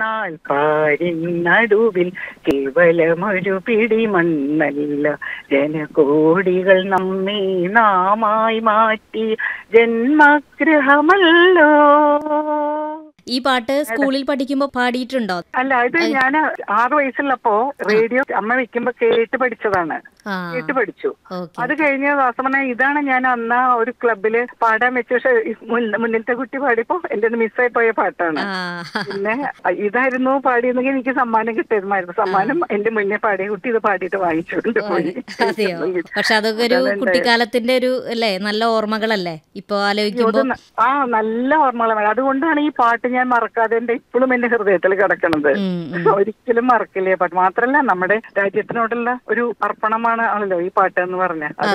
പാരിൻ നടുവിൽ കേവലമൊരു പിടി മണ്ണല്ല ജനകോടികൾ നമ്മെ നാമായി മാറ്റി ജന്മഗ്രഹമല്ലോ ഈ പാട്ട് സ്കൂളിൽ പഠിക്കുമ്പോ പാടിയിട്ടുണ്ടോ അല്ല ഇത് ഞാൻ ആറു വയസ്സുള്ളപ്പോ റേഡിയോ അമ്മ വെക്കുമ്പോ കേട്ട് പഠിച്ചതാണ് ആ കേട്ട് പഠിച്ചു ഓക്കെ അത് കഴിഞ്ഞ ദിവസം പറഞ്ഞാൽ ഇതാണ് ഞാൻ അന്ന് ആ ഒരു ക്ലബില് പാടാൻ വെച്ച പക്ഷെ ഈ മുൻ- മുന്നിലത്തെ കുട്ടി പാടിയപ്പോ എന്റെ മിസ്സായി പോയ പാട്ടാണ് ആ പിന്നെ ഇതായിരുന്നു പാടിയെന്നെങ്കിൽ എനിക്ക് സമ്മാനം കിട്ടുമായിരുന്നു സമ്മാനം എന്റെ മുന്നേ പാടിയ കുട്ടി ഇത് പാടിയിട്ട് വാങ്ങിച്ചുകൊണ്ട് പോയി അതെയോ പക്ഷെ അതൊക്കെ ഒരു അതാണ് കുട്ടിക്കാലത്തിന്റെ ഒരു അല്ലേ നല്ല ഓർമ്മകളല്ലേ ഇപ്പൊ ആലോചിക്കുമ്പോ ഇത് ന- ആ നല്ല ഓർമ്മകളാണ് അതുകൊണ്ടാണ് ഈ പാട്ട് ഞാൻ മറക്കാതെ എന്റെ ഇപ്പോഴും എന്റെ ഹൃദയത്തിൽ കിടക്കണത് ഉം, ഉം. ഒരിക്കലും മറക്കില്ലേ പാട്ട് മാത്രല്ല നമ്മുടെ രാജ്യത്തിനോടുള്ള ഒരു അർപ്പണമാണ് ആണല്ലോ ഈ പാട്ട് എന്ന് പറഞ്ഞ